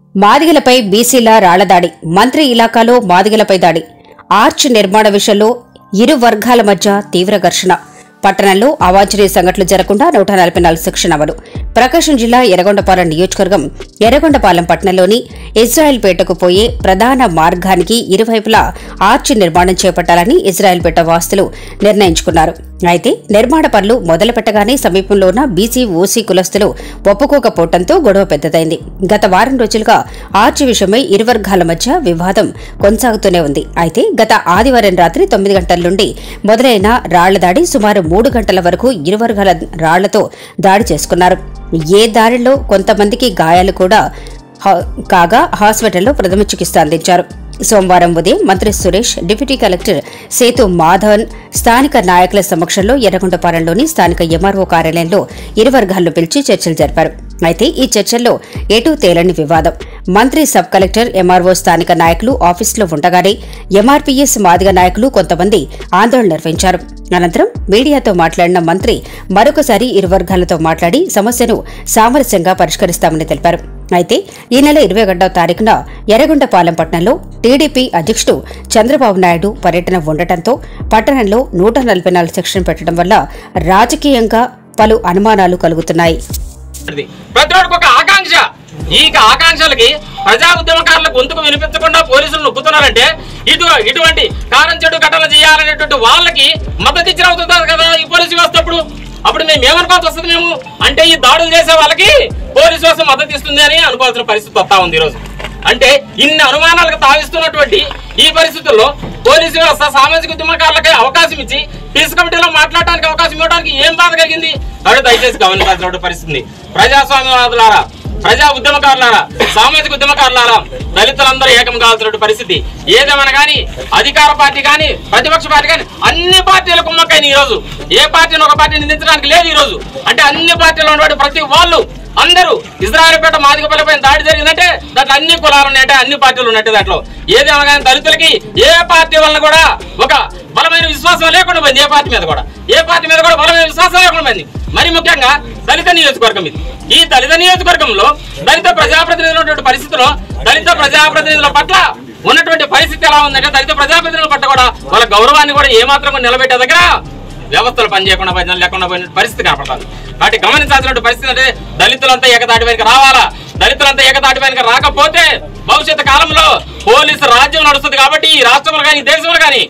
మాదిగలపై బీసీల రాళ్లదాడి మంత్రి ఇలాకాలో మాదిగలపై దాడి ఆర్చ్ నిర్మాణ విషయంలో ఇరు వర్గాల మధ్య తీవ్ర ఘర్షణ పట్టణంలో అవాంఛనీయ సంఘటనలు జరగకుండా నూట నలభై నాలుగు సెక్షన్ అమలు ప్రకాశం జిల్లా ఎర్రగొండపాలెం నియోజకవర్గం ఎర్రగొండపాలెం పట్టణంలోని ఇజ్రాయెల్పేటకు పోయే ప్రధాన మార్గానికి ఇరువైపులా ఆర్చ్ నిర్మాణం చేపట్టాలని ఇజ్రాయెల్పేట వాస్తులు నిర్ణయించుకున్నారు అయితే నిర్మాణ పనులు మొదలు పెట్టగానే సమీపంలో ఉన్న బీసీ ఓసీ కులస్తులు ఒప్పుకోకపోవడంతో గొడవ పెద్దదైంది గత వారం రోజులుగా ఆర్చి విషయమై ఇరు వర్గాల మధ్య వివాదం కొనసాగుతూనే ఉంది అయితే గత ఆదివారం రాత్రి తొమ్మిది గంటల నుండి మొదలైన రాళ్ల దాడి సుమారు మూడు గంటల వరకు ఇరు వర్గాల రాళ్లతో దాడి చేసుకున్నారు ఏ దారిలో కొంతమందికి గాయాలు కూడా హా- కాగా హాస్పిటల్లో ప్రథమ చికిత్స అందించారు సోమవారం ఉదయం మంత్రి సురేష్ డిప్యూటీ కలెక్టర్ సేతు మాధవన్ స్థానిక నాయకుల సమక్షంలో ఎర్రగొండపాలెంలోని స్థానిక ఎంఆర్ఓ కార్యాలయంలో ఇరు వర్గాలను పిలిచి చర్చలు జరిపారు అయితే ఈ చర్చల్లో ఎటూ తేలని వివాదం మంత్రి సబ్ కలెక్టర్ ఎంఆర్ఓ స్థానిక నాయకులు ఆఫీసులో ఉండగానే ఎంఆర్పీఎస్ మాదిగ నాయకులు కొంతమంది ఆందోళన నిర్వహించారు అనంతరం మీడియాతో మాట్లాడిన మంత్రి మరొకసారి ఇరు వర్గాలతో మాట్లాడి సమస్యను సామరస్యంగా పరిష్కరిస్తామని తెలిపారు అయితే ఈ నెల ఇరవై ఒకటవ తారీఖున ఎర్రగొండపాలెం పట్టణంలో టీడీపీ అధ్యక్షుడు చంద్రబాబు నాయుడు పర్యటన ఉండటంతో పట్టణంలో నూట నలభై నాలుగు సెక్షన్ పెట్టడం వల్ల రాజకీయంగా పలు అనుమానాలు కలుగుతున్నాయి ఇది. ప్రతి ఒక్కరికి ఒక ఆకాంక్ష ఈ ఆకాంక్షలకి ప్రజా ఉద్యమకారుల గొంతుకు వినిపించకుండా పోలీసులు నొక్కుతున్నారంటే ఇటు ఇటువంటి కారం చెడు ఘటనలు చేయాలనేటువంటి వాళ్ళకి మద్దతు ఇచ్చిన అవుతుంది కదా ఈ పోలీసు వ్యవస్థ అప్పుడు అప్పుడు మేము ఏమనుకోవాల్సి వస్తుంది మేము అంటే ఈ దాడులు చేసే వాళ్ళకి పోలీసు వ్యవస్థ మద్దతు ఇస్తుంది అని అనుకోవాల్సిన పరిస్థితి వస్తా ఉంది ఈరోజు అంటే ఇన్ని అనుమానాలకు తావిస్తున్నటువంటి ఈ పరిస్థితుల్లో పోలీసు వ్యవస్థ సామాజిక ఉద్యమకారులకి అవకాశం ఇచ్చి పీస్ కమిటీలో మాట్లాడడానికి అవకాశం ఇవ్వడానికి ఏం బాధ కలిగింది కాబట్టి దయచేసి గమనించాల్సిన పరిస్థితి ప్రజాస్వామ్యవాదులారా ప్రజా ఉద్యమకారులారా సామాజిక ఉద్యమకారులారా దళితులందరూ ఏకం కావాల్సిన పరిస్థితి ఏదేమైనా కానీ అధికార పార్టీ కానీ ప్రతిపక్ష పార్టీ కానీ అన్ని పార్టీల కుమ్మక్కైన ఈ రోజు ఏ పార్టీని ఒక పార్టీని నిందించడానికి లేదు ఈ రోజు అంటే అన్ని పార్టీలో ఉన్నటువంటి ప్రతి వాళ్ళు అందరూ ఇజ్రాయల్పేట మాదిగపల్లి పైన దాడి జరిగిందంటే దాంట్లో అన్ని కులాలు ఉన్నాయంటే అన్ని పార్టీలు ఉన్నట్టు దాంట్లో ఏదేమైనా కానీ దళితులకి ఏ పార్టీ వలన కూడా ఒక బలమైన విశ్వాసం లేకుండా పోయింది ఏ పార్టీ మీద కూడా ఏ పార్టీ మీద కూడా బలమైన విశ్వాసం లేకుండా పోయింది మరి ముఖ్యంగా దళిత నియోజకవర్గం ఇది ఈ దళిత నియోజకవర్గంలో దళిత ప్రజాప్రతినిధులు ఉన్నటువంటి పరిస్థితిలో దళిత ప్రజాప్రతినిధుల పట్ల ఉన్నటువంటి పరిస్థితి ఎలా ఉందంటే దళిత ప్రజాప్రతినిధుల పట్ల కూడా వాళ్ళ గౌరవాన్ని కూడా ఏమాత్రం కూడా నిలబెట్టే దగ్గర వ్యవస్థలు పనిచేయకుండా పోయిన లేకుండా పోయిన పరిస్థితి కనపడుతుంది కాబట్టి గమనించాల్సిన పరిస్థితి అంటే దళితులంతా ఏకతాటి పైకి రావాలా దళితులంతా ఏకతాటి పైకి రాకపోతే భవిష్యత్తు కాలంలో పోలీసు రాజ్యం నడుస్తుంది కాబట్టి ఈ రాష్ట్రంలో కానీ ఈ దేశంలో కానీ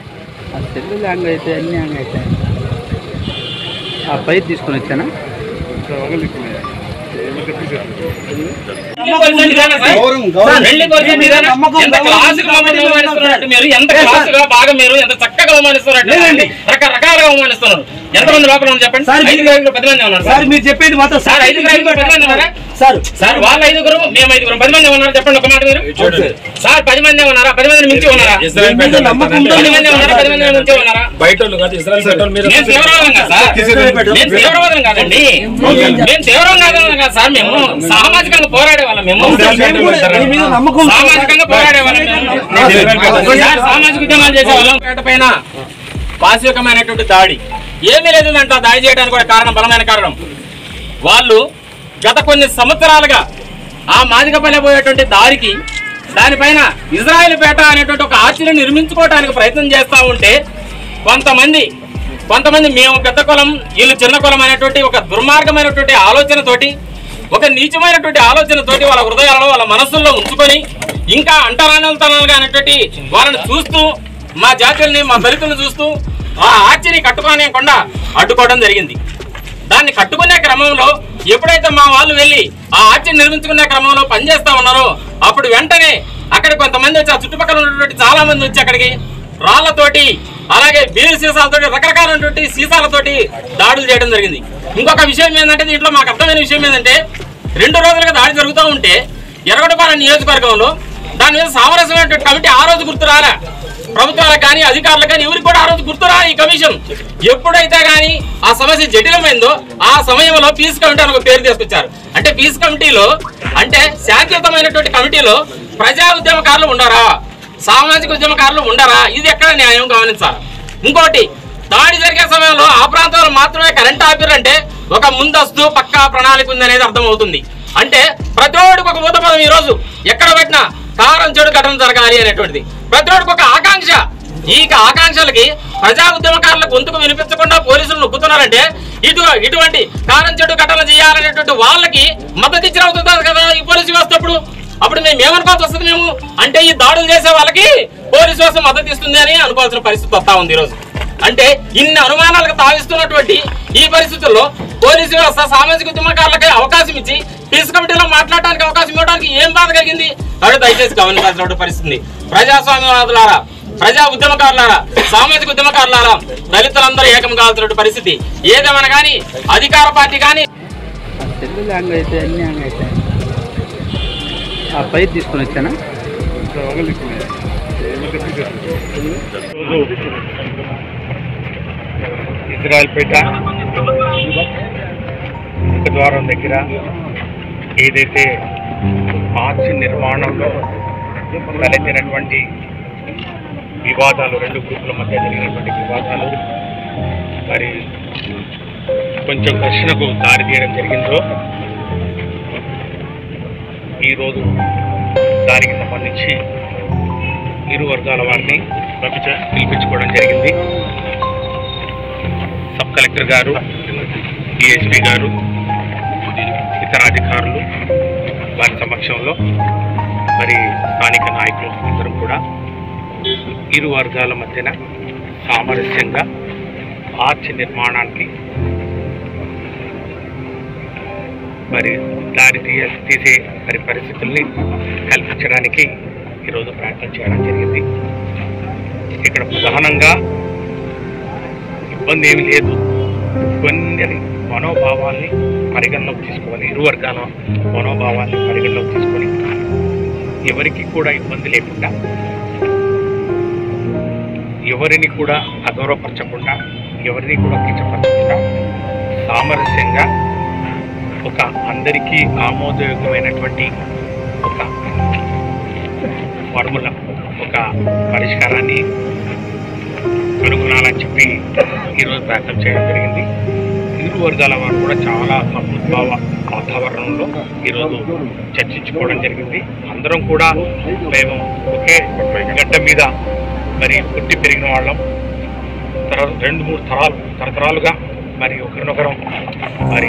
ఆ సెల్లు హ్యాంగ్ అయితే అన్ని హ్యాంగ్ అయితే ఆ పైప్ తీసుకొని వచ్చానా వెళ్ళి కొలిసిన విధానం ఎంత క్లాసుగా మమ్మల్ని అవమానిస్తున్నట్టు మీరు ఎంత క్లాసుగా బాగా మీరు ఎంత చక్కగా అవమానిస్తున్నట్టు రకరకాలుగా అవమానిస్తున్నారు ఎంతమంది లోపల ఉన్నారు చెప్పండి సార్, ఐదుగురు ఐదుగురు పది మంది ఉన్నారు సార్ సార్ మీరు చెప్పేది మాత్రం సార్ ఐదుగురు ఐదుగురు పది మంది ఉన్నారా సార్ సార్ వాళ్ళ ఐదుగురు మేము ఐదుగురు పది మంది ఉన్నారు చెప్పండి ఒక మాట మీరు సార్ పది మంది ఉన్నారా పది మంది మించి ఉన్నారా మీ మీద నమ్మకం ఉందా? పది మంది ఉన్నారా పది మంది మించి ఉన్నారా బయట వాళ్ళు కాదు ఇజ్రాయెల్ పెట్రోల్ మీద నేను తీవ్రవాదం కాదు సార్ నేను తీవ్రవాదం కాదండి మేము తీవ్రం కాదు కాదు సార్ మేము సామాజికంగా పోరాడే వాళ్ళం మేము మేము కూడా మీ మీద నమ్మకం ఉందా? సామాజికంగా పోరాడే వాళ్ళం మేము సార్ సామాజిక ఉద్యమాలు చేసే వాళ్ళం పేట పైన పాశవికమైనటువంటి దాడి ఏమీ లేదు అంట దాడి చేయడానికి కూడా కారణం బలమైన కారణం వాళ్ళు గత కొన్ని సంవత్సరాలుగా ఆ మాదిగపల్లె పోయేటువంటి దారికి దానిపైన ఇజ్రాయెల్ పేట అనేటువంటి ఒక ఆర్చిని నిర్మించుకోవడానికి ప్రయత్నం చేస్తా ఉంటే కొంతమంది కొంతమంది మేము పెద్ద కులం వీళ్ళు చిన్న కులం అనేటువంటి ఒక దుర్మార్గమైనటువంటి ఆలోచనతోటి ఒక నీచమైనటువంటి ఆలోచనతోటి వాళ్ళ హృదయాలలో వాళ్ళ మనస్సుల్లో ఉంచుకొని ఇంకా అంటరానితనాలుగా అనేటువంటి వాళ్ళని చూస్తూ మా జాతుల్ని మా దళితులను చూస్తూ ఆ ఆర్చిని కట్టుకోనియకుండా అడ్డుకోవడం జరిగింది దాన్ని కట్టుకునే క్రమంలో ఎప్పుడైతే మా వాళ్ళు వెళ్ళి ఆ ఆర్చిని నిర్మించుకునే క్రమంలో పనిచేస్తా ఉన్నారో అప్పుడు వెంటనే అక్కడ కొంతమంది వచ్చి ఆ చుట్టుపక్కల ఉన్నటువంటి చాలా మంది వచ్చి అక్కడికి రాళ్లతోటి అలాగే బీరు సీసాలతోటి రకరకాలైనటువంటి సీసాలతోటి దాడులు చేయడం జరిగింది ఇంకొక విషయం ఏంటంటే దీంట్లో మాకు అర్థమైన విషయం ఏంటంటే రెండు రోజులుగా దాడి జరుగుతూ ఉంటే ఎర్రగొండపాలెం నియోజకవర్గంలో దాని మీద సామరస్యమైనటువంటి కమిటీ ఆ రోజు గుర్తు రాలా ప్రభుత్వాలకు కానీ అధికారులకు కానీ ఎవరికి కూడా ఆ రోజు గుర్తురా ఈ కమిషన్ ఎప్పుడైతే కానీ ఆ సమస్య జటిలమైందో ఆ సమయంలో పీస్ కమిటీ అని ఒక పేరు తీసుకొచ్చారు అంటే పీస్ కమిటీలో అంటే శాంతియుతమైనటువంటి కమిటీలో ప్రజా ఉద్యమకారులు ఉండరా సామాజిక ఉద్యమకారులు ఉండరా ఇది ఎక్కడ న్యాయం గమనించాలి ఇంకోటి దాడి జరిగే సమయంలో ఆ ప్రాంతంలో మాత్రమే కరెంట్ ఆపిరంటే ఒక ముందస్తు పక్కా ప్రణాళిక ఉంది అనేది అర్థమవుతుంది అంటే ప్రతి ఒక్కడికి ఒక ఊత పదం ఈ రోజు ఎక్కడ పెట్టినా కారం చెడు ఘటన జరగాలి అనేటువంటిది ప్రతి ఒక్కరికి ఒక ఆకాంక్ష ఈ ఆకాంక్షలకి ప్రజా ఉద్యమకారుల గొంతుకు వినిపించకుండా పోలీసులు నొక్కుతున్నారంటే ఇటు ఇటువంటి కారం చెడు ఘటనలు చేయాలనేటువంటి వాళ్ళకి మద్దతు ఇచ్చిన అవుతుంది కదా ఈ పోలీసు వ్యవస్థ అప్పుడు అప్పుడు మేము ఏమనుకోవాల్సి వస్తుంది మేము అంటే ఈ దాడులు చేసే వాళ్ళకి పోలీసు వ్యవస్థ మద్దతు ఇస్తుంది అని అనుకోవాల్సిన పరిస్థితి వస్తా ఉంది ఈరోజు అంటే ఇన్ని అనుమానాలకు తావిస్తున్నటువంటి ఈ పరిస్థితుల్లో పోలీసు వ్యవస్థ సామాజిక ఉద్యమకారులకి అవకాశం ఇచ్చి పీస్ కమిటీలో మాట్లాడడానికి అవకాశం ఇవ్వడానికి ఏం బాధ కలిగింది కాబట్టి దయచేసి గమనించాల్సిన పరిస్థితి ప్రజాస్వామ్యవాదులారా ప్రజా ఉద్యమకారులారా సామాజిక ఉద్యమకారులారా దళితులందరూ ఏకం కావాల్సిన పరిస్థితి ఏదేమన్నా కానీ అధికార పార్టీ కానీ ఆ సెల్లు హ్యాంగ్ అయితే అన్నీ హ్యాంగ్ అవుతాయి ఆ పైప్ తీసుకొని వచ్చానా ఇజ్రాయల్పేట ముఖద్వారం దగ్గర ఏదైతే ఆర్చ్ నిర్మాణంలో తలెత్తినటువంటి వివాదాలు రెండు గ్రూపుల మధ్య జరిగినటువంటి వివాదాలు మరి కొంచెం ఘర్షణకు దారి తీయడం జరిగిందో ఈరోజు దానికి సంబంధించి ఇరు వర్గాల వారిని పంపించ- పిలిపించుకోవడం జరిగింది సబ్ కలెక్టర్ గారు డిఎస్పీ గారు ఇతర అధికారులు వారి సమక్షంలో మరి స్థానిక నాయకులు అందరం కూడా ఇరు వర్గాల మధ్యన సామరస్యంగా ఆర్చ్ నిర్మాణానికి మరి దారి తీయ తీసే మరి పరిస్థితుల్ని కల్పించడానికి ఈరోజు ప్రయత్నం చేయడం జరిగింది ఇక్కడ ప్రధానంగా ఇబ్బంది ఏమి లేదు కొన్ని మనోభావాల్ని పరిగణలోకి తీసుకోవాలి ఇరు వర్గాల మనోభావాల్ని పరిగణలోకి తీసుకొని ఎవరికి కూడా ఇబ్బంది లేకుండా ఎవరిని కూడా అగౌరవపరచకుండా ఎవరిని కూడా కించపరచకుండా సామరస్యంగా ఒక అందరికీ ఆమోదయోగ్యమైనటువంటి ఒక ఫార్ములా ఒక పరిష్కారాన్ని కనుగొనాలని చెప్పి ఈరోజు ప్రయత్నం చేయడం జరిగింది ఇరు వర్గాల వారు కూడా చాలా సమృద్భావ వాతావరణంలో ఈరోజు చర్చించుకోవడం జరిగింది అందరం కూడా మేము ఒకే గడ్డ మీద మరి పుట్టి పెరిగిన వాళ్ళం తర రెండు మూడు తరాలు తరతరాలుగా మరి ఒకరినొకరం మరి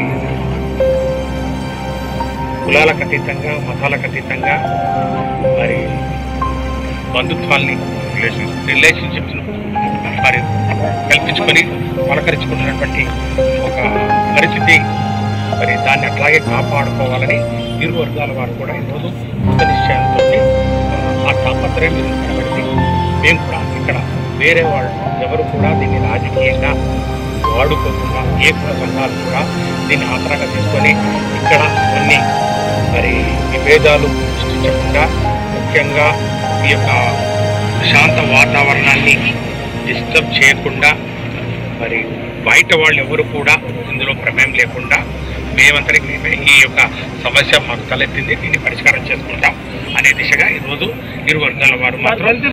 కులాలకు అతీతంగా మతాలకు అతీతంగా మరి బంధుత్వాల్ని రిలేషన్షిప్స్ మరి కల్పించుకొని పలకరించుకున్నటువంటి ఒక పరిస్థితి మరి దాన్ని అట్లాగే కాపాడుకోవాలని ఇరు వర్గాల వారు కూడా ఈరోజు ఒక నిశ్చయంతో ఆ తాపత్రయం మీద కనబడింది మేము కూడా ఇక్కడ వేరే వాళ్ళు ఎవరు కూడా దీన్ని రాజకీయంగా వాడుకోకుండా ఏ కుల సంఘాలు కూడా దీన్ని ఆసరాగా తీసుకొని ఇక్కడ కొన్ని మరి విభేదాలు సృష్టించకుండా ముఖ్యంగా ఈ యొక్క శాంత వాతావరణాన్ని డిస్టర్బ్ చేయకుండా మరి బయట వాళ్ళు ఎవరు కూడా ఇందులో ప్రమేయం లేకుండా మేమంతరికి మేమే ఈ యొక్క సమస్య మాకు తలెత్తింది దీన్ని పరిష్కారం చేసుకుంటాం అనే దిశగా ఈరోజు ఇరు వర్గాల వారు మాత్రం